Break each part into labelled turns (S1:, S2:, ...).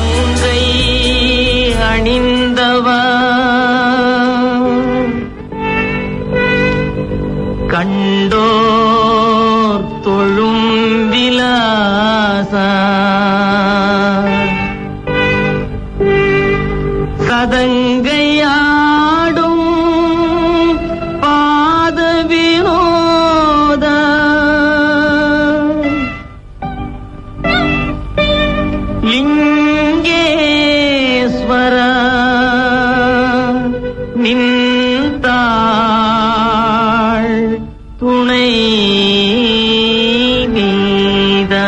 S1: மங்கை அணிந்தவா கண்டோர் தொழும் விலாசா சதங்கையாடும் பாத வினோத லிங்கேஸ்வர நின்றாள் துணை நீதா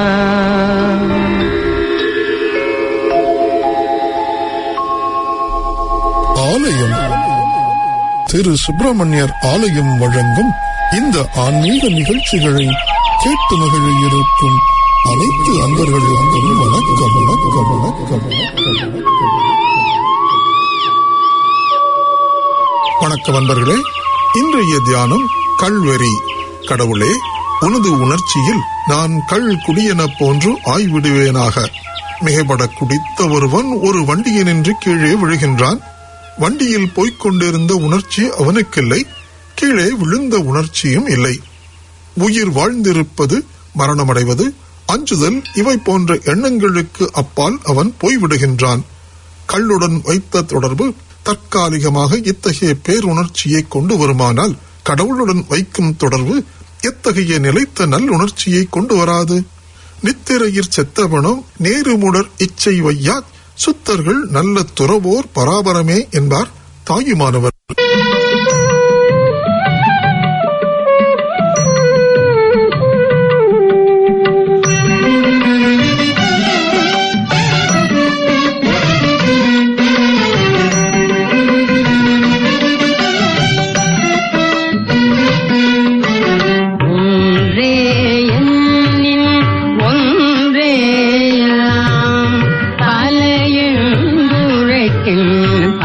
S2: ஆலயம் திரு சுப்பிரமணியர் ஆலயம் வழங்கும் இந்த ஆன்மீக நிகழ்ச்சிகளை கேட்டு மகிழ இருக்கும் அனைத்து அன்பர்களுக்கும் வணக்கம் வணக்கம் வணக்கம் வணக்கம் வணக்கம் அன்பர்களே இன்றைய தியானம் கல்வெறி கடவுளே உனது உணர்ச்சியில் நான் கள் குடியென போன்று ஆய்விடுவேனாக மிகைபட குடித்த ஒருவன் ஒரு வண்டியினின்று கீழே விழுகின்றான் வண்டியில் போய்க் கொண்டிருந்த உணர்ச்சி அவனுக்கில்லை கீழே விழுந்த உணர்ச்சியும் இல்லை உயிர் வாழ்ந்திருப்பது மரணமடைவது அஞ்சுதல் இவை போன்ற எண்ணங்களுக்கு அப்பால் அவன் போய்விடுகின்றான் கள்ளுடன் வைத்த தொடர்பு தற்காலிகமாக இத்தகைய பேருணர்ச்சியை கொண்டு வருமானால் கடவுளுடன் வைக்கும் தொடர்பு எத்தகைய நிலைத்த நல்லுணர்ச்சியை கொண்டு வராது நித்திரையிற் செத்தவனும் நேருமுடர் இச்சை வையா சுத்தர்கள் நல்ல துறவோர் பராபரமே என்பார் தாயுமானவர்
S1: ஒன்றே எண்ணின் ஒன்றேயாம் பல எழுந்துரைக்கின்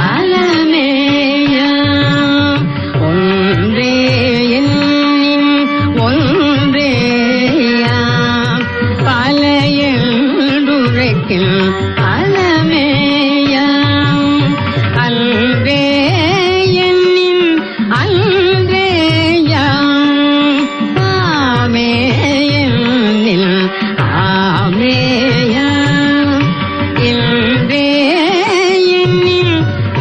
S1: பலமேயாம் ஒன்றே எண்ணின் ஒன்றேயாம் பல எழுந்துரைக்கின் பலமேயாம் அன்றே எண்ணின் அன்றேயாம் ஆமே எண்ணில் ஆமேயாம் இன்றே எண்ணில்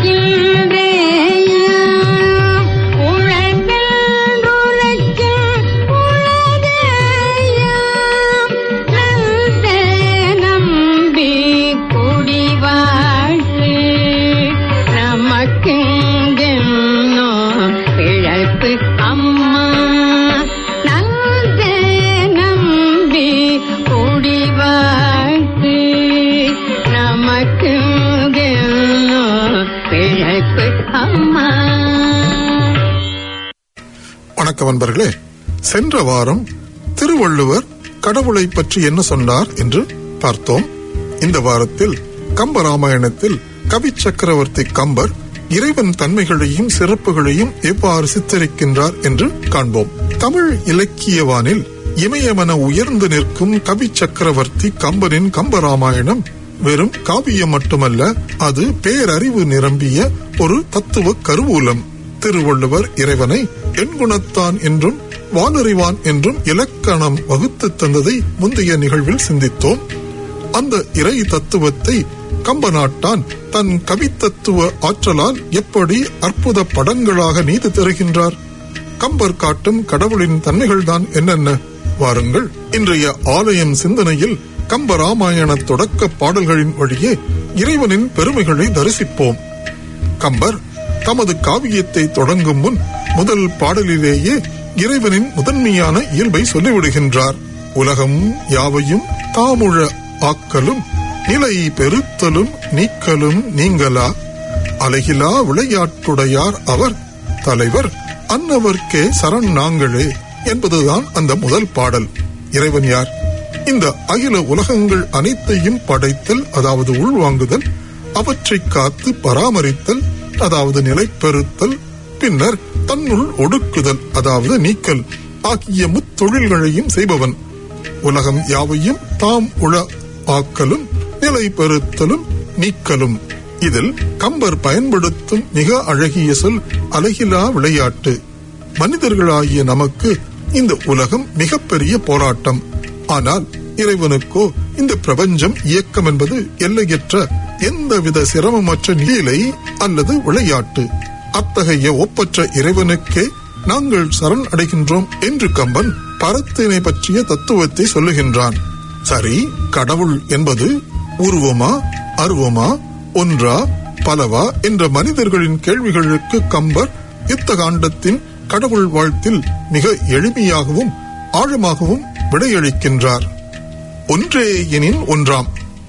S1: இன்றேயாம் உழந்தென்றுரைக்கும் உலகேயாம் நல்தே நம்பி குடி வாழ்வு நமக்கெங்கென்னோ பிழைப்பு அம்மா நல்தே நம்பி குடி வாழ்வு நமக்கெங்கென்னோ பிழைப்பு அம்மா
S2: வணக்கம் அன்பர்களே சென்ற வாரம் திருவள்ளுவர் கடவுளை பற்றி என்ன சொன்னார் என்று பார்த்தோம் இந்த வாரத்தில் கம்பராமாயணத்தில் கவி சக்கரவர்த்தி கம்பர் இறைவன் தன்மைகளையும் சிறப்புகளையும் எவ்வாறு சித்தரிக்கின்றார் என்று காண்போம் தமிழ் இலக்கியவானில் இமயமென உயர்ந்து நிற்கும் கவி சக்கரவர்த்தி கம்பரின் கம்பராமாயணம் வெறும் காவியம் மட்டுமல்ல அது பேரறிவு நிரம்பிய ஒரு தத்துவ கருவூலம் திருவள்ளுவர் இறைவனை எண்குணத்தான் என்றும் வானறிவான் என்றும் இலக்கணம் வகுத்து தந்ததை முந்தைய நிகழ்வில் சிந்தித்தோம் அந்த இறை தத்துவத்தை கம்பநாட்டான் தன் கவித்தத்துவ ஆற்றலால் எப்படி அற்புத படங்களாக நீதி தருகின்றார் கம்பர் காட்டும் கடவுளின் தன்மைகள்தான் என்னென்ன வாருங்கள் இன்றைய ஆலயம் சிந்தனையில் கம்பராமாயண தொடக்க பாடல்களின் வழியே இறைவனின் பெருமைகளை தரிசிப்போம் கம்பர் தமது காவியத்தை தொடங்கும் முன் முதல் பாடலிலேயே இறைவனின் முதன்மையான இயல்பை சொல்லிவிடுகின்றார் உலகம் யாவையும் தாமுழ ஆக்கலும் நிலை பெருத்தலும் நீக்கலும் நீங்களா அழகிலா விளையாட்டுடையார் அவர் தலைவர் அன்னவர்க்கே சரண் நாங்களே என்பதுதான் அந்த முதல் பாடல் இறைவன் யார் இந்த அகில உலகங்கள் அனைத்தையும் படைத்தல் அதாவது உள்வாங்குதல் அவற்றை காத்து பராமரித்தல் அதாவது நிலைப்பெறுத்தல் பின்னர் தன்னுள் ஒடுக்குதல் அதாவது நீக்கல் ஆகிய முத்தொழில்களையும் செய்பவன் உலகம் யாவையும் தாம் உள ஆக்கலும் நிலை இயலை பெறுத்தலும் நீக்கலும் இதில் கம்பர் பயன்படுத்தும் மிக அழகிய சொல் அழகிலா விளையாட்டு மனிதர்களாகிய நமக்கு இந்த உலகம் மிகப்பெரிய போராட்டம் ஆனால் இறைவனுக்கோ இந்த பிரபஞ்சம் இயக்கம் என்பது எல்லையற்ற எந்தவித சிரமமற்ற நீலை அல்லது விளையாட்டு அத்தகைய ஒப்பற்ற இறைவனுக்கே நாங்கள் சரண் அடைகின்றோம் என்று கம்பன் பரத்தினை பற்றிய தத்துவத்தை சொல்லுகின்றான் சரி கடவுள் என்பது உருவமா அருவமா ஒன்றா பலவா என்ற மனிதர்களின் கேள்விகளுக்கு கம்பர் யுத்த காண்டத்தின் கடவுள் வாழ்த்தில் மிக எளிமையாகவும் ஆழமாகவும் விடையளிக்கின்றார் ஒன்றே எனின் ஒன்றாம்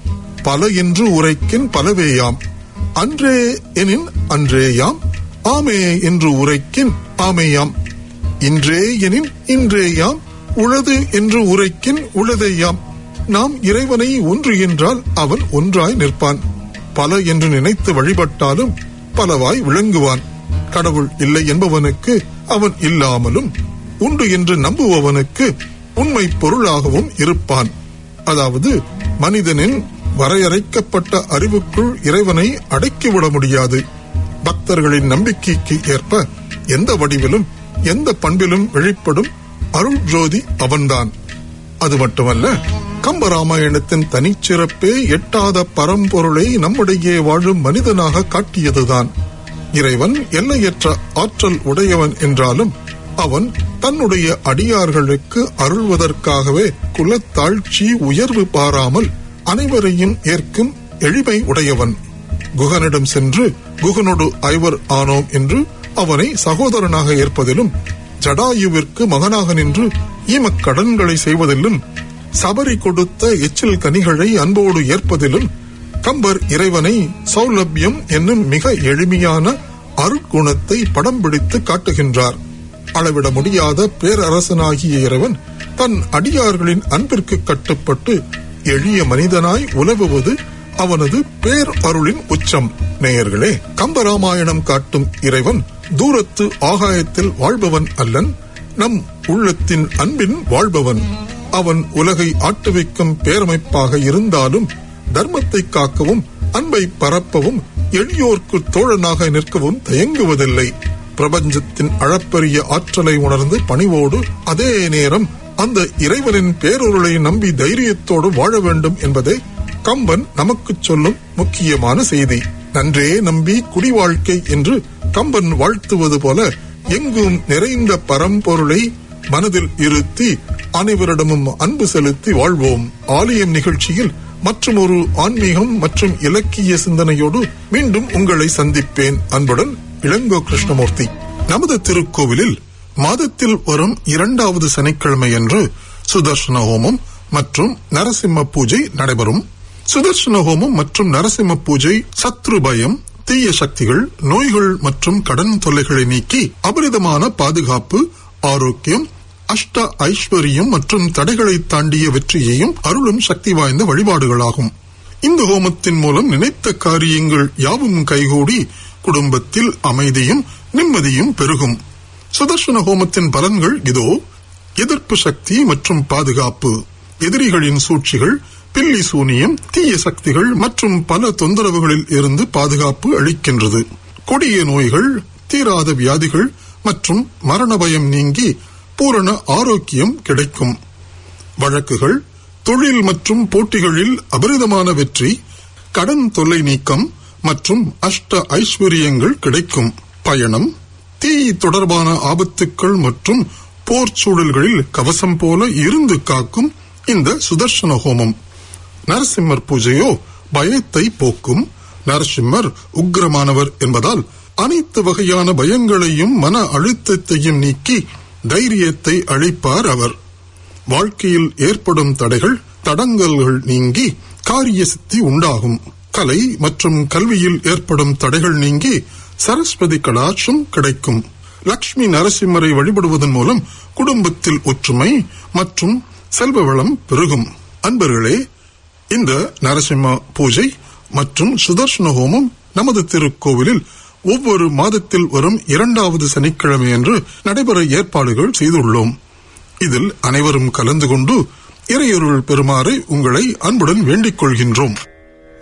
S2: பல என்று உரைக்கின் பலவேயாம் அன்றே எனின் அன்றேயாம் ஆமே என்று உரைக்கின் ஆமேயாம் இன்றே எனின் இன்றேயாம் உளது என்று உரைக்கின் உளதேயாம் நாம் இறைவனை ஒன்று என்றால் அவன் ஒன்றாய் நிற்பான் பல என்று நினைத்து வழிபட்டாலும் பலவாய் விளங்குவான் கடவுள் இல்லை என்பவனுக்கு அவன் இல்லாமலும் உண்டு என்று நம்புபவனுக்கு உண்மை பொருளாகவும் இருப்பான் அதாவது மனிதனின் வரையறைக்கப்பட்ட அறிவுக்குள் இறைவனை அடக்கிவிட முடியாது பக்தர்களின் நம்பிக்கைக்கு ஏற்ப எந்த வடிவிலும் எந்த பண்பிலும் வெளிப்படும் அருள் ஜோதி அவன்தான் அது மட்டுமல்ல கம்பராமாயணத்தின் தனிச்சிறப்பே எட்டாத பரம்பொருளை நம்முடைய வாழும் மனிதனாக காட்டியதுதான் இறைவன் எல்லையற்ற ஆற்றல் உடையவன் என்றாலும் அவன் தன்னுடைய அடியார்களுக்கு அருள்வதற்காகவே குலத்தாழ்ச்சி உயர்வு பாராமல் அனைவரையும் ஏற்கும் எளிமை உடையவன் குகனிடம் சென்று குகனோடு ஐவர் ஆனோம் என்று அவனை சகோதரனாக ஏற்பதிலும் ஜடாயுவிற்கு மகனாக நின்று ஈமக் கடன்களை செய்வதிலும் சபரி கொடுத்த எச்சில் கனிகளை அன்போடு ஏற்பதிலும் கம்பர் இறைவனை சௌலபியம் என்னும் மிக எளிமையான அருட்குணத்தை படம் பிடித்து காட்டுகின்றார் அளவிட முடியாத பேரரசனாகிய இறைவன் தன் அடியார்களின் அன்பிற்கு கட்டுப்பட்டு எளிய மனிதனாய் உலவுவது அவனது பேர் அருளின் உச்சம் நேயர்களே கம்பராமாயணம் காட்டும் இறைவன் தூரத்து ஆகாயத்தில் வாழ்பவன் அல்லன் நம் உள்ளத்தின் அன்பின் வாழ்பவன் அவன் உலகை ஆட்டுவிக்கும் பேரமைப்பாக இருந்தாலும் தர்மத்தை காக்கவும் அன்பை பரப்பவும் எளியோர்க்கு தோழனாக நிற்கவும் தயங்குவதில்லை பிரபஞ்சத்தின் அளப்பரிய ஆற்றலை உணர்ந்து பணிவோடு அதே நேரம் அந்த இறைவனின் பேரொருளை நம்பி தைரியத்தோடு வாழ வேண்டும் என்பதே கம்பன் நமக்குச் சொல்லும் முக்கியமான செய்தி நன்றே நம்பி குடி வாழ்க்கை என்று கம்பன் வாழ்த்துவது போல எங்கும் நிறைந்த பரம்பொருளை மனதில் இருத்தி அனைவரிடமும் அன்பு செலுத்தி வாழ்வோம் ஆலயம் நிகழ்ச்சியில் மற்றும் ஒரு ஆன்மீகம் மற்றும் இலக்கிய சிந்தனையோடு மீண்டும் உங்களை சந்திப்பேன் அன்புடன் இளங்கோ கிருஷ்ணமூர்த்தி நமது திருக்கோவிலில் மாதத்தில் வரும் இரண்டாவது சனிக்கிழமையன்று சுதர்சன ஹோமம் மற்றும் நரசிம்ம பூஜை நடைபெறும் சுதர்சன ஹோமம் மற்றும் நரசிம்ம பூஜை சத்ரு பயம் தீய சக்திகள் நோய்கள் மற்றும் கடன் தொல்லைகளை நீக்கி அபரிதமான பாதுகாப்பு ஆரோக்கியம் அஷ்ட ஐஸ்வர்யம் மற்றும் தடைகளை தாண்டிய வெற்றியையும் அருளும் சக்தி வாய்ந்த வழிபாடுகளாகும் இந்த ஹோமத்தின் மூலம் நினைத்த காரியங்கள் யாவும் கைகூடி குடும்பத்தில் அமைதியும் நிம்மதியும் பெருகும் சுதர்சன ஹோமத்தின் பலன்கள் இதோ எதிர்ப்பு சக்தி மற்றும் பாதுகாப்பு எதிரிகளின் சூழ்ச்சிகள் பில்லி சூனியம் தீய சக்திகள் மற்றும் பல தொந்தரவுகளில் இருந்து பாதுகாப்பு அளிக்கின்றது கொடிய நோய்கள் தீராத வியாதிகள் மற்றும் மரண பயம் நீங்கி பூரண ஆரோக்கியம் கிடைக்கும் வழக்குகள் தொழில் மற்றும் போட்டிகளில் அபரிதமான வெற்றி கடன் தொல்லை நீக்கம் மற்றும் அஷ்ட ஐஸ்வர்யங்கள் கிடைக்கும் பயணம் தீ தொடர்பான ஆபத்துக்கள் மற்றும் போர் சூழல்களில் கவசம் போல இருந்து காக்கும் இந்த சுதர்சன ஹோமம் நரசிம்மர் பூஜையோ பயத்தை போக்கும் நரசிம்மர் உக்கிரமானவர் என்பதால் அனைத்து வகையான பயங்களையும் மன அழுத்தத்தையும் நீக்கி தைரியத்தை அளிப்பார் அவர் வாழ்க்கையில் ஏற்படும் தடைகள் தடங்கல்கள் நீங்கி காரிய சித்தி உண்டாகும் கலை மற்றும் கல்வியில் ஏற்படும் தடைகள் நீங்கி சரஸ்வதி கடாட்சம் கிடைக்கும் லக்ஷ்மி நரசிம்மரை வழிபடுவதன் மூலம் குடும்பத்தில் ஒற்றுமை மற்றும் செல்வ வளம் பெருகும் அன்பர்களே இந்த நரசிம்ம பூஜை மற்றும் சுதர்சன ஹோமம் நமது திருக்கோவிலில் ஒவ்வொரு மாதத்தில் வரும் இரண்டாவது சனிக்கிழமையன்று நடைபெற ஏற்பாடுகள் செய்துள்ளோம் இதில் அனைவரும் கலந்து கொண்டு இறையொருள் பெறுமாறு உங்களை அன்புடன் வேண்டிக் கொள்கின்றோம்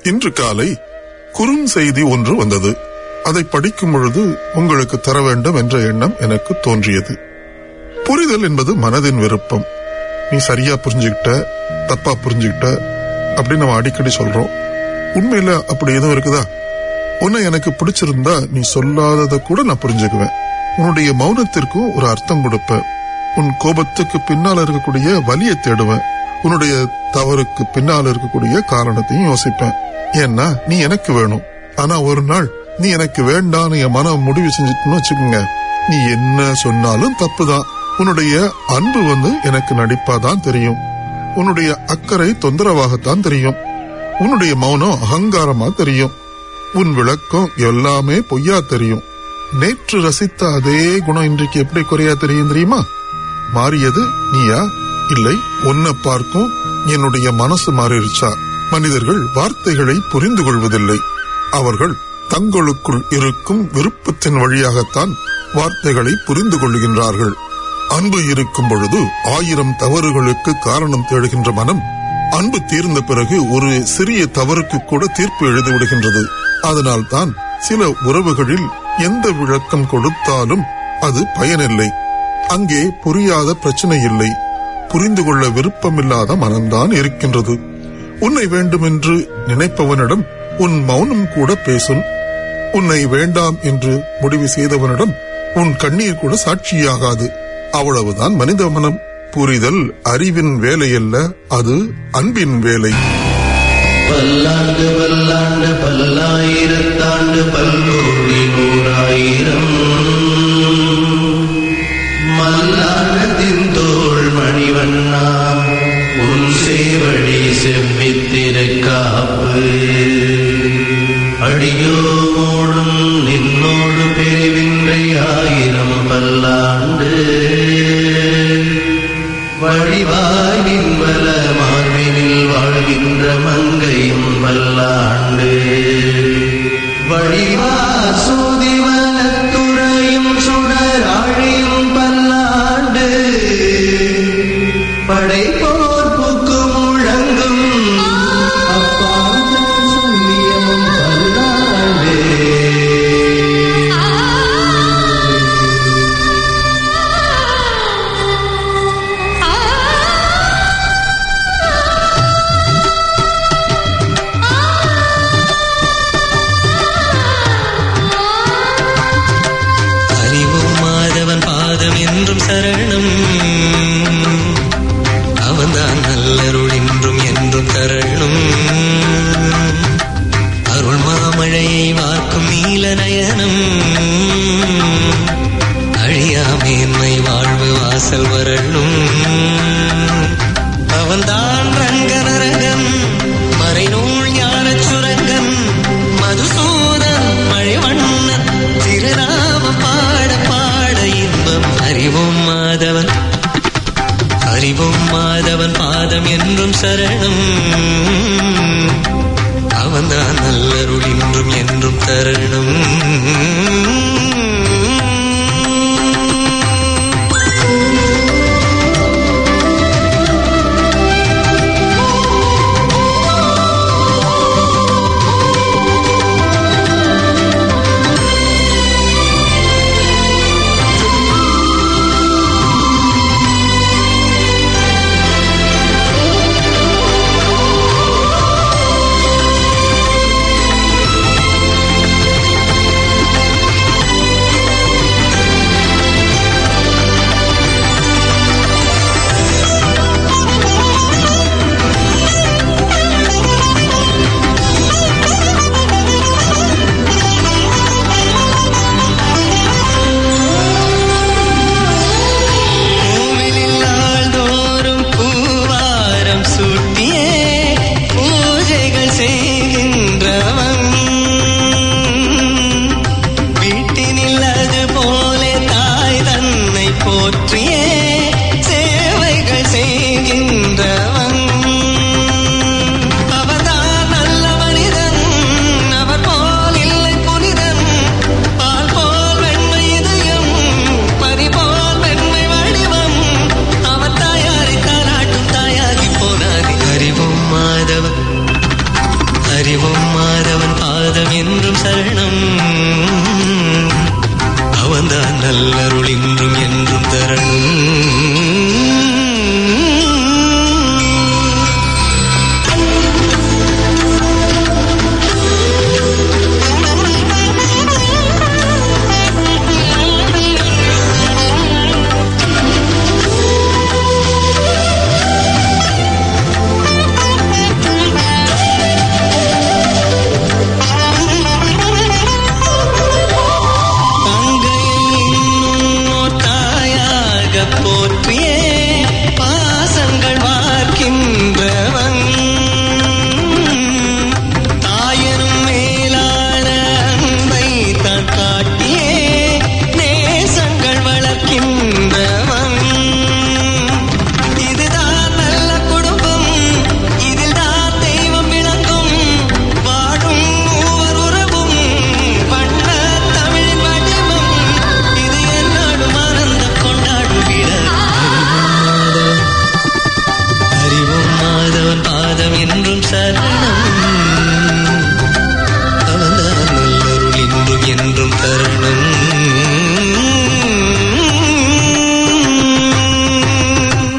S2: இன்று காலை குறுஞ்செய்தி ஒன்று வந்தது அதை படிக்கும் பொழுது உங்களுக்கு தர வேண்டும் என்ற எண்ணம் எனக்கு தோன்றியது புரிதல் என்பது மனதின் விருப்பம் நீ சரியா புரிஞ்சுக்கிட்ட தப்பா புரிஞ்சுக்கிட்ட அப்படின்னு நம்ம அடிக்கடி சொல்றோம் உண்மையில அப்படி எதுவும் இருக்குதா உன்னை எனக்கு பிடிச்சிருந்தா நீ சொல்லாததை கூட நான் புரிஞ்சுக்குவேன் உன்னுடைய மௌனத்திற்கும் ஒரு அர்த்தம் கொடுப்பேன் உன் கோபத்துக்கு பின்னால இருக்கக்கூடிய வலியை தேடுவேன் உன்னுடைய தவறுக்கு பின்னால இருக்கக்கூடிய காரணத்தையும் யோசிப்பேன் ஏன்னா நீ எனக்கு வேணும் ஆனா ஒரு நாள் நீ எனக்கு வேண்டான்னு என் மனம் முடிவு செஞ்சுட்டுன்னு வச்சுக்கோங்க நீ என்ன சொன்னாலும் தப்புதான் உன்னுடைய அன்பு வந்து எனக்கு நடிப்பாதான் தெரியும் உன்னுடைய அக்கறை தொந்தரவாகத்தான் தெரியும் உன்னுடைய மௌனம் அகங்காரமா தெரியும் உன் விளக்கம் எல்லாமே பொய்யா தெரியும் நேற்று ரசித்த அதே குணம் இன்றைக்கு எப்படி குறையா தெரியும் தெரியுமா மாறியது நீயா இல்லை உன்னை பார்க்கும் என்னுடைய மனசு மாறிடுச்சா மனிதர்கள் வார்த்தைகளை புரிந்து கொள்வதில்லை அவர்கள் தங்களுக்குள் இருக்கும் விருப்பத்தின் வழியாகத்தான் வார்த்தைகளை புரிந்து கொள்கின்றார்கள் அன்பு இருக்கும் பொழுது ஆயிரம் தவறுகளுக்கு காரணம் தேடுகின்ற மனம் அன்பு தீர்ந்த பிறகு ஒரு சிறிய தவறுக்கு கூட தீர்ப்பு எழுதி விடுகின்றது அதனால்தான் சில உறவுகளில் எந்த விளக்கம் கொடுத்தாலும் அது பயனில்லை அங்கே புரியாத பிரச்சனை இல்லை புரிந்து கொள்ள விருப்பமில்லாத மனம்தான் இருக்கின்றது உன்னை வேண்டுமென்று நினைப்பவனிடம் உன் மௌனம் கூட பேசும் உன்னை வேண்டாம் என்று முடிவு செய்தவனிடம் உன் கண்ணீர் கூட சாட்சியாகாது அவ்வளவுதான் மனித மனம் புரிதல் அறிவின் வேலையல்ல அது அன்பின் வேலை
S3: பல்லாண்டு பல்லாண்டு பல்லாயிரத்தாண்டு பல்கோடி நூறாயிரம் மல்லாண்டத்தின் தோள் மணிவண்ணா உன் சேவடி செவ்வித்திரு காப்பு அடியோ மூடும் நின்னோடு பெருவின்றை ஆயிரம் பல்லாண்டு வழிவாய் நின்வல மார்பினில் வாழ்கின்ற மங்கையும் வல்லாண்டு வழிவா சூதிவனத்துறையும் சுடராழியும் பல்லாண்டு படைப்போர் புக்கும் முழங்கும் அப்பாஞ்சல் சல்லியமும் பல்லாண்டு அறிவும் மாதவன் பாதம் என்றும் சரணம் அவன்தான் நல்லருள் என்றும் என்றும் தரணும் அருள் மாமழையை வாக்கும் நீல நயனம் அழியா மேன்மை வாழ்வு வாசல் வரணும் அவன்தான் ரங்கனரகன் மறைநூல் ஞானச் சுரங்கன் மதுசூதன் மழைவண்ணன் திருநாமம் பாட பாட இன்பம் அறிவும் மாதவன் அறிவும் மாதவன் பாதம் என்றும் சரணம் அவன்தான் நல்லருள் இன்றும் என்றும் தரணும் அறிவும் மாதவன் பாதம் என்றும் சரணம் அவன்தான் நல்லருள் இன்றும் என்றும் தரணும் தங்கையை இன்னும் தாயாக போற்றியே பாசங்கள் வார்க்கின்றவன் தாயனும் மேலான அன்பை தான் காட்டியே நேசங்கள் வளர்க்கின்றவன் இதுதான் நல்ல குடும்பம் இதில் தான் தெய்வம் விளங்கும் வாழும் மூவர் உறவும் வண்ண தமிழ் வடிவம் இது என்னோடும் ஆனந்த கொண்டாடும் விட அறிவும் மாதவன் பாதம் என்றும் சரணம் அவன்தான் நல்லருள் இன்றும் என்றும் தருணம்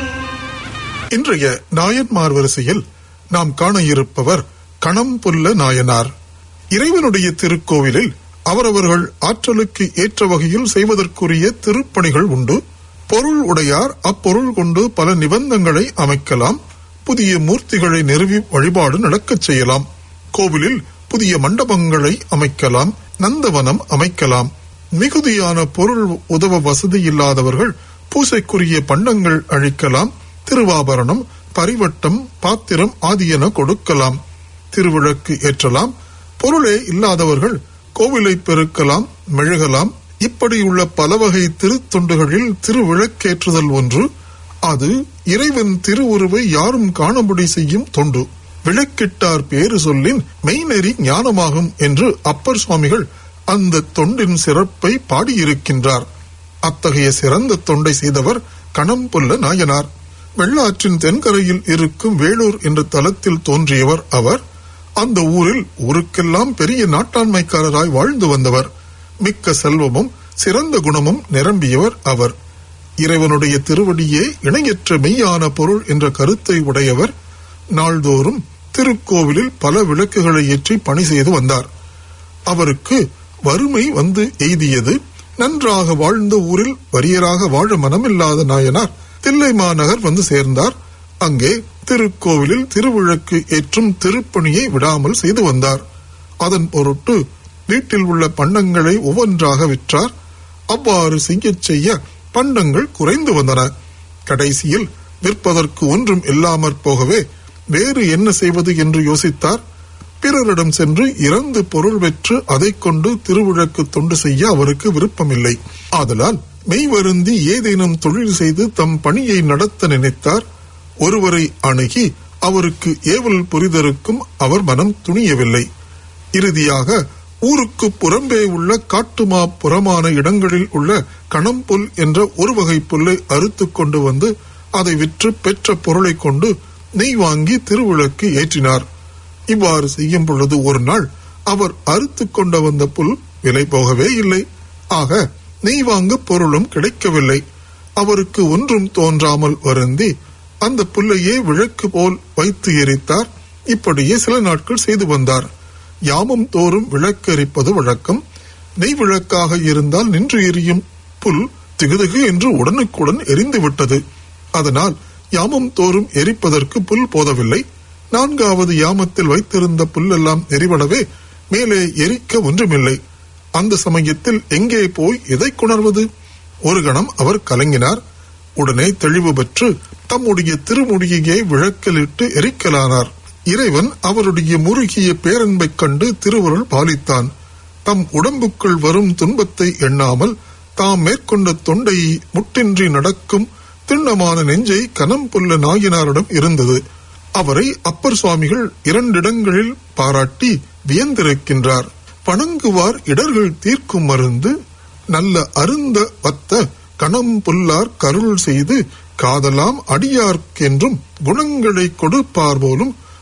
S2: இன்றைய நாயன்மார் வரிசையில் நாம் காண இருப்பவர் கணம்புல்ல நாயனார் இறைவனுடைய திருக்கோவிலில் அவரவர்கள் ஆற்றலுக்கு ஏற்ற வகையில் செய்வதற்குரிய திருப்பணிகள் உண்டு பொருள் உடையார் அப்பொருள் கொண்டு பல நிபந்தங்களை அமைக்கலாம் புதிய மூர்த்திகளை நிறுவி வழிபாடு நடக்கச் செய்யலாம் கோவிலில் புதிய மண்டபங்களை அமைக்கலாம் நந்தவனம் அமைக்கலாம் மிகுதியான பொருள் உதவ வசதி இல்லாதவர்கள் பூசைக்குரிய பண்டங்கள் அழிக்கலாம் திருவாபரணம் பரிவட்டம் பாத்திரம் ஆகியன கொடுக்கலாம் திருவிளக்கு ஏற்றலாம் பொருளே இல்லாதவர்கள் கோவிலை பெருக்கலாம் மெழுகலாம் இப்படியுள்ள பல வகை திருத்தொண்டுகளில் திருவிளக்கேற்றுதல் ஒன்று அது இறைவன் திருவுருவை யாரும் காணும்படி செய்யும் தொண்டு விளக்கிட்டார் பேரு சொல்லின் மெய்நெறி ஞானமாகும் என்று அப்பர் சுவாமிகள் அந்த தொண்டின் சிறப்பை பாடியிருக்கின்றார் அத்தகைய சிறந்த தொண்டை செய்தவர் கணம்புல்ல நாயனார் வெள்ளாற்றின் தென்கரையில் இருக்கும் வேலூர் என்ற தலத்தில் தோன்றியவர் அவர் அந்த ஊரில் ஊருக்கெல்லாம் பெரிய நாட்டாண்மைக்காரராய் வாழ்ந்து வந்தவர் மிக்க செல்வமும் சிறந்த குணமும் நிரம்பியவர் அவர் இறைவனுடைய திருவடியே இணையற்ற மெய்யான பொருள் என்ற கருத்தை உடையவர் நாள்தோறும் திருக்கோவிலில் பல விளக்குகளை ஏற்றி பணி செய்து வந்தார் அவருக்கு வறுமை வந்து எய்தியது நன்றாக வாழ்ந்த ஊரில் வறியராக வாழ மனமில்லாத நாயனார் தில்லை மாநகர் வந்து சேர்ந்தார் அங்கே திருக்கோவிலில் திருவிளக்கு ஏற்றும் திருப்பணியை விடாமல் செய்து வந்தார் அதன் பொருட்டு வீட்டில் உள்ள பண்டங்களை ஒவ்வொன்றாக விற்றார் அவ்வாறு செய்யச் செய்ய பண்டங்கள் குறைந்து வந்தன கடைசியில் விற்பதற்கு ஒன்றும் இல்லாமற் போகவே வேறு என்ன செய்வது என்று யோசித்தார் பிறரிடம் சென்று இறந்து பொருள் பெற்று அதைக் கொண்டு திருவிழக்கு தொண்டு செய்ய அவருக்கு விருப்பமில்லை ஆதலால் மெய்வருந்தி ஏதேனும் தொழில் செய்து தம் பணியை நடத்த நினைத்தார் ஒருவரை அணுகி அவருக்கு ஏவல் புரிதருக்கும் அவர் மனம் துணியவில்லை இறுதியாக ஊருக்கு புறம்பே உள்ள காட்டுமா புறமான இடங்களில் உள்ள கணம்புல் என்ற ஒரு வகை புல்லை அறுத்துக் கொண்டு வந்து அதை விற்று பெற்ற பொருளைக் கொண்டு நெய் வாங்கி திருவிளக்கு ஏற்றினார் இவ்வாறு செய்யும் பொழுது ஒரு நாள் அவர் அறுத்து கொண்டு வந்த புல் விலை போகவே இல்லை ஆக நெய் வாங்க பொருளும் கிடைக்கவில்லை அவருக்கு ஒன்றும் தோன்றாமல் வருந்தி அந்த புல்லையே விளக்கு போல் வைத்து எரித்தார் இப்படியே சில நாட்கள் செய்து வந்தார் யாமம் தோறும் விளக்கு எரிப்பது வழக்கம் நெய் விளக்காக இருந்தால் நின்று எரியும் புல் திகுதிகு என்று உடனுக்குடன் எரிந்து விட்டது அதனால் யாமம் தோறும் எரிப்பதற்கு புல் போதவில்லை நான்காவது யாமத்தில் வைத்திருந்த புல்லெல்லாம் எரிபடவே மேலே எரிக்க ஒன்றுமில்லை அந்த சமயத்தில் எங்கே போய் எதை கொணர்வது ஒரு கணம் அவர் கலங்கினார் உடனே தெளிவு பெற்று தம்முடைய திருமுடியையே விளக்கலிட்டு எரிக்கலானார் இறைவன் அவருடைய முருகிய பேரன்பைக் கண்டு திருவருள் பாலித்தான் தம் உடம்புக்குள் வரும் துன்பத்தை எண்ணாமல் தாம் மேற்கொண்ட தொண்டை முட்டின்றி நடக்கும் திண்ணமான நெஞ்சை கனம் புல்ல நாயனாரிடம் இருந்தது அவரை அப்பர் சுவாமிகள் இரண்டிடங்களில் பாராட்டி வியந்திருக்கின்றார் வணங்குவார் இடர்கள் தீர்க்கும் மருந்து நல்ல அருந்த வத்த கணம் புல்லார் கருள் செய்து காதலாம் அடியார்க்கென்றும் குணங்களை கொடுப்பார் போலும்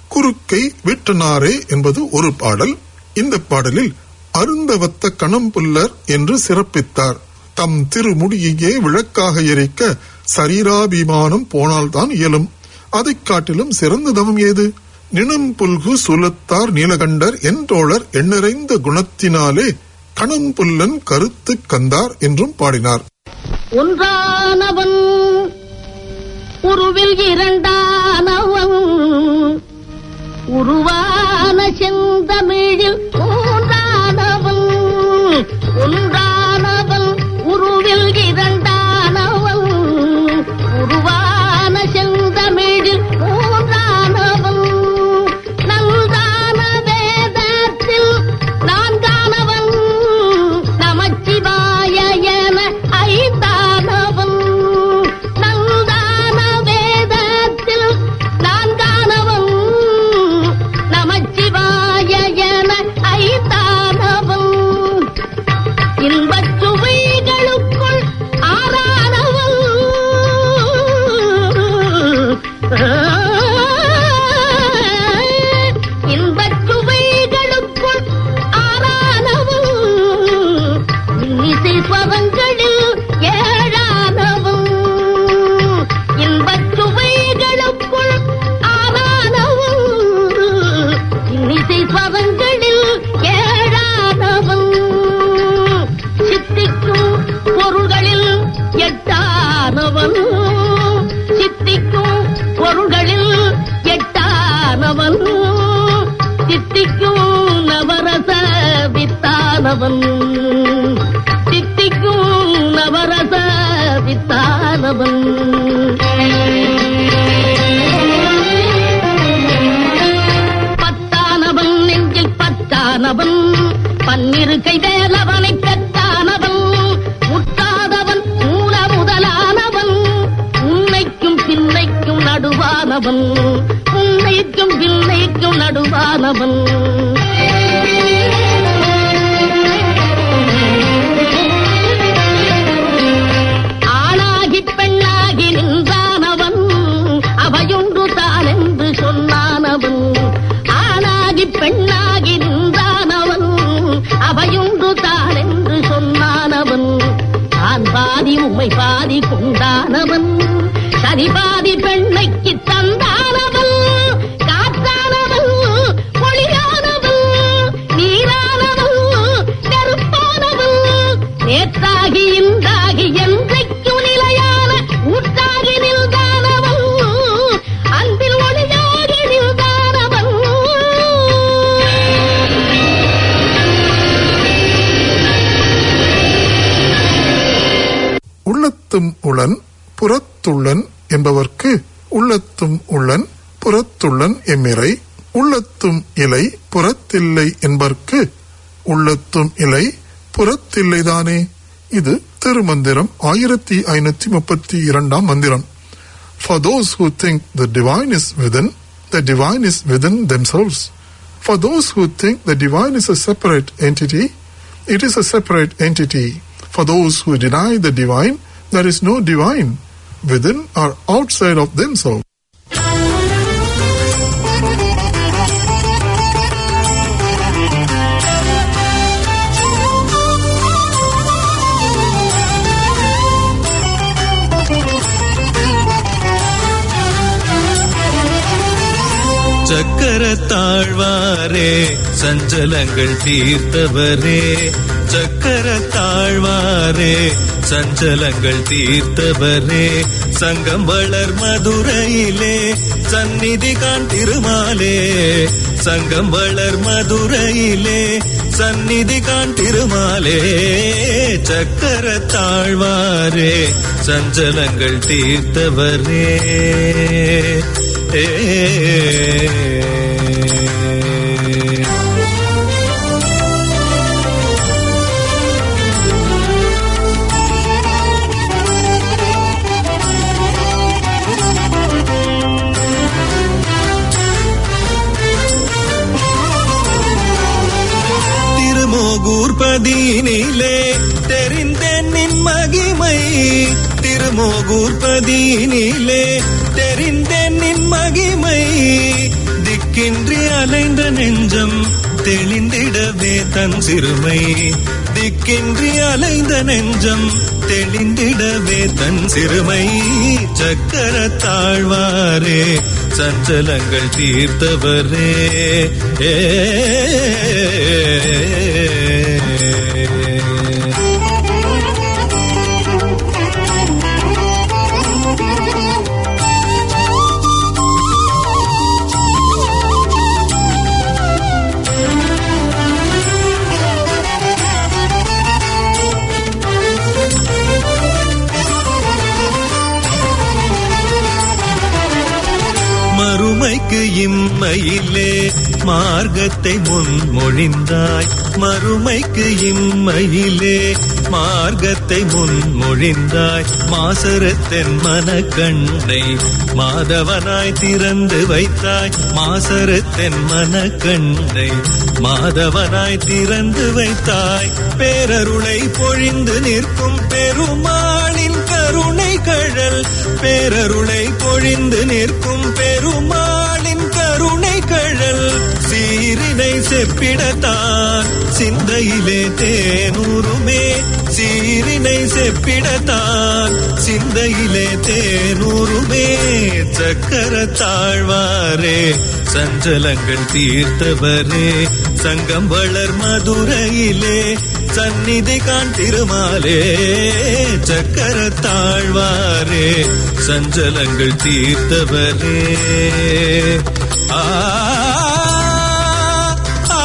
S2: குறுக்கை விட்டனாரே என்பது ஒரு பாடல் இந்த பாடலில் அருந்தவத்த கணம்புல்லர் என்று சிறப்பித்தார் தம் திருமுடியையே விளக்காக எரிக்க சரீராபிமானம் போனால்தான் இயலும் அதைக் காட்டிலும் சிறந்த தவம் ஏது நினம் புல்கு சுலத்தார் நீலகண்டர் என்றோழர் எண்ணிறைந்த குணத்தினாலே கணம்புல்லன் கருத்து கந்தார் என்றும் பாடினார்
S4: ஒன்றானவன் உருவில் இரண்டானவன் உருவான செந்தமிழில் மூன்றானவன் ஒன்றானவன் உருவில் இரண்டானவன் உருவான செந்தமிழில் மூன்றானவன் நல்தான வேதத்தில் நான்கானவன் நமச்சிவாய என ஐந்தானவன் நல்தான வேதத்தில் நான்கானவன் நமச்சிவாய என ஐந்தானவன் இன்பச் சுவைகளுக்குள் ஆறானவன் இன்பச் சுவைகளுக்குள் ஆறானவன் இன்னிசை ஸ்வரங்களில் ஏழானவன் இன்பச் சுவைகளுக்குள் ஆறானவன் இன்னிசை ஸ்வரங்களில் ஏழானவன் சித்திக்கும் பொருள்களில் எட்டானவன் சித்திக்கும் பொருள்களில் எட்டானவன் சித்திக்கும் நவரச வித்தானவன் சித்திக்கும் நவரச வித்தானவன் பத்தானவன் நெஞ்சில் பத்தானவன் பன்னிரு கை வேலவனை பெற்றானவன் முட்டாதவன் மூல முதலானவன் உன்னைக்கும் பின்னைக்கும் நடுவானவன் உன்னைக்கும் பின்னைக்கும் நடுவானவன் ஆணாகி பெண்ணாகி நின்றானவன் அவையொன்று தான் என்று சொன்னானவன் ஆணாகி பெண்ணாகி நின்றானவன் அவையொன்று தான் என்று சொன்னானவன் தான் பாதி உம்மை பாதி கொண்டானவன் சரி பாதி பெண்ணைக்கு தந்தானவன் காற்றானவன் ஒளியானவன் நீரானவன் நெருப்பானவன் நேற்றாகி இன்றாகி என்றைக்கும் நிலையான ஊற்றாகி நின்றானவன் அன்பில் ஒளியாகி நின்றானவன்
S2: உள்ளத்தும் உளன் புறத்துள்ளன் என்பவர்க்கு உள்ளத்தும் உள்ளன் புறத்துள்ளன் எம்மிறை உள்ளத்தும் இலை புறத்தில்லை என்பர்க்கு உள்ளத்தும் இலை புறத்தில்லைதானே இது திருமந்திரம் ஆயிரத்தி ஐநூத்தி முப்பத்தி இரண்டாம் மந்திரம் For those who think the divine is within, the divine is within themselves. For those who think the divine is a separate entity, it is a separate entity. For those who deny the divine, there is no divine within or outside of themselves.
S3: சக்கர தாழ்வாரே சஞ்சலங்கள் தீர்த்தவரே சக்கர தாழ்வாரே சஞ்சலங்கள் தீர்த்தவரே சங்கம் வளர் மதுரையிலே சந்நிதி காண் திருமாலே சங்கம் வளர் மதுரையிலே சந்நிதி காண் திருமாலே சக்கர தாழ்வாரே சஞ்சலங்கள் தீர்த்தவரே ஏ திருமோகூர்பதியினிலே தெரிந்தேன் நின் மகிமை திருமோகூர்பதியினிலே தெரிந்தேன் நின் மகிமை திக்கு திக்கின்றி அலைந்த நெஞ்சம் தெளிந்திடவே தன் சிறுமை திக்கின்றி அலைந்த நெஞ்சம் தெளிந்திடவே தன் சிறுமை சக்கர தாழ்வாரே சஞ்சலங்கள் தீர்த்தவரே ஏ மறுமைக்கு இம்மையிலே மார்க்கத்தை முன்மொழிந்தாய் மறுமைக்கு இம்மையிலே மார்க்கத்தை முன்மொழிந்தாய் மாசரத்தென் மனக்கண்ணை மாதவனாய் திறந்து வைத்தாய் மாசரத்தென் மனக்கண்ணை மாதவனாய் திறந்து வைத்தாய் பேரருளை பொழிந்து நிற்கும் பெருமாளின் கருணை கழல் பேரருளை பொழிந்து நிற்கும் பெருமாளின் கருணை கழல் சீரினை செப்பிடத்தான் சிந்தையிலே தேனூருமே சீரினை செப்பிடத்தான் சிந்தையிலே தேனூருமே சக்கர தாழ்வாரே சஞ்சலங்கள் தீர்த்தவரே சங்கம் வளர் மதுரையிலே சந்நிதி காண் திருமாலே சக்கர தாழ்வாரே சஞ்சலங்கள் தீர்த்தவரே ஆ ஆ,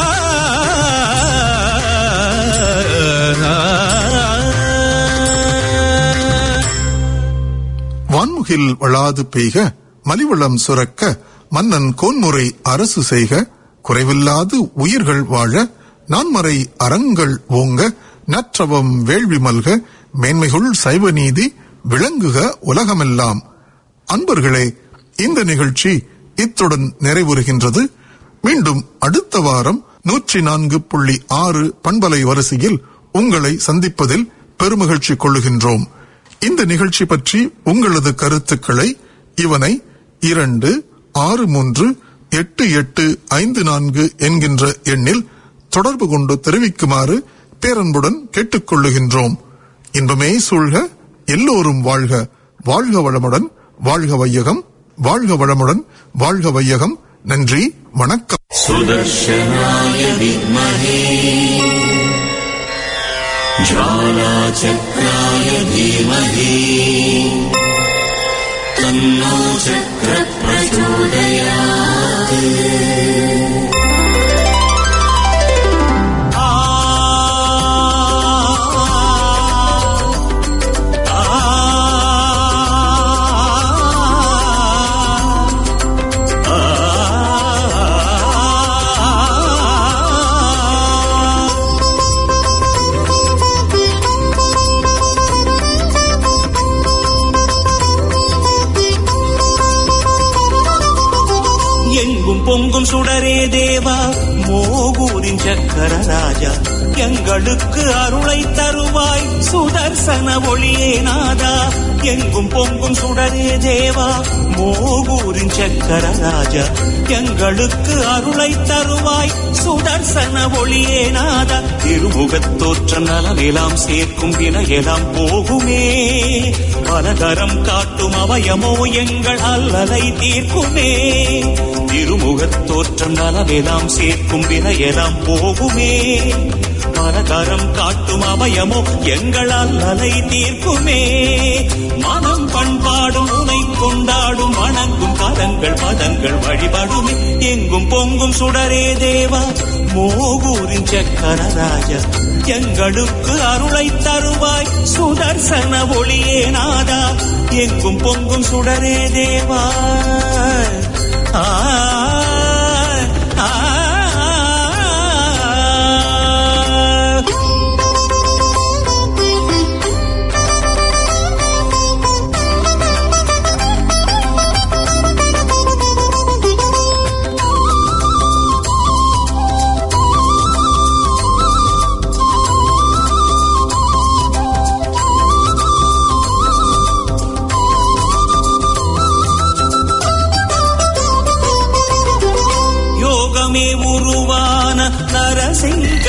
S3: ஆ.
S2: வான்முகில் வளாது பெய்க மலிவளம் சுரக்க மன்னன் கோன்முறை அரசு செய்க குறைவில்லாது உயிர்கள் வாழ நான்மறை அறங்கள் ஓங்க நற்றவம் வேள்வி மல்க மேன்மைகுள் சைவ நீதி விளங்குக உலகமெல்லாம் அன்பர்களே இந்த நிகழ்ச்சி இத்துடன் நிறைவுறுகின்றது மீண்டும் அடுத்த வாரம் நூற்றி நான்கு புள்ளி ஆறு பண்பலை வரிசையில் உங்களை சந்திப்பதில் பெருமகிழ்ச்சி கொள்ளுகின்றோம் இந்த நிகழ்ச்சி பற்றி உங்களது கருத்துக்களை இவனை இரண்டு ஆறு மூன்று எட்டு எட்டு ஐந்து நான்கு என்கின்ற எண்ணில் தொடர்பு கொண்டு தெரிவிக்குமாறு பேரன்புடன் கேட்டுக்கொள்ளுகின்றோம் இன்பமே சூழ்க எல்லோரும் வாழ்க வாழ்க வளமுடன் வாழ்க வையகம் வாழ்க வளமுடன் வாழ்க வையகம் நன்றி வணக்கம்
S5: सुदर्शनाय विद्महे ज्वालाचक्राय धीमहि तन्नो चक्रप्रचोदयात्
S6: எங்கும் பொங்கும் சுடரே தேவா மோகூரின் சக்கர ராஜா எங்களுக்கு அருளை தருவாய் சுதர்சன ஒளியே நாதா எங்கும் பொங்கும் சுடரே தேவா மோகூரின் சக்கர ராஜா எங்களுக்கு அருளை தருவாய் சுதர்சன ஒளியே நாதா திருமுகத் தோற்றம் நலமெல்லாம் சேர்க்கும் வினையெல்லாம் போகுமே பலதரம் காட்டும் அவயமோ எங்கள் அல்லலை தீர்க்குமே திருமுகத் தோற்றம் நலமெல்லாம் சேர்க்கும் வினையெல்லாம் போகுமே பலதரம் காட்டும் அவயமோ எங்கள் அல்லலை தீர்க்குமே மனம் பண்பாடும் உனை கொண்டாடும் வணங்கும் கதங்கள் பதங்கள் வழிபடுமே எங்கும் பொங்கும் சுடரே தேவா மோகூரின் சக்கர ராஜா எங்களுக்கு அருளை தருவாய் சுதர்சன ஒளியே நாதா எங்கும் பொங்கும் சுடரே தேவா ஆ ஆ, ஆ நரசிங்க